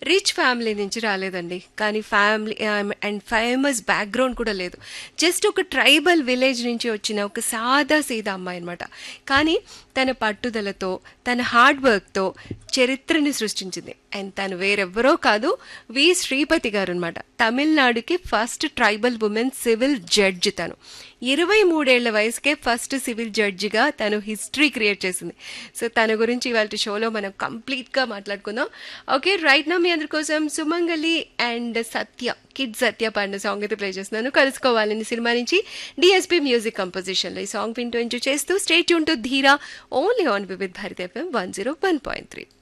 rich family నుంచి రాలేదండి కానీ ఫ్యామిలీ అండ్ ఫేమస్ బ్యాక్గ్రౌండ్ కూడా లేదు జస్ట్ ఒక ట్రైబల్ విలేజ్ నుంచి వచ్చిన ఒక సాదా సీదా అమ్మాయి అనమాట కానీ తన పట్టుదలతో తన హార్డ్ వర్క్తో చరిత్రని సృష్టించింది అండ్ తను వేరెవ్వరో కాదు వి శ్రీపతి గారు అనమాట తమిళనాడుకి first tribal women civil judge తను ఇరవై మూడేళ్ల వయసుకే ఫస్ట్ సివిల్ జడ్జిగా తను హిస్టరీ క్రియేట్ చేసింది సో తన గురించి ఇవాళ షోలో మనం కంప్లీట్గా మాట్లాడుకుందాం ఓకే రైట్ నా మీ అందరి కోసం సుమంగలి అండ్ సత్య కిడ్ సత్య పాడిన సాంగ్ అయితే ప్లే చేస్తున్నాను కలుసుకోవాలని సినిమా నుంచి డిఎస్పీ మ్యూజిక్ కంపోజిషన్లో ఈ సాంగ్ వింటూ ఎంజాయ్ చేస్తూ స్టేట్ యూన్ to Dheera only on Vividh Bharat FM one zero one point three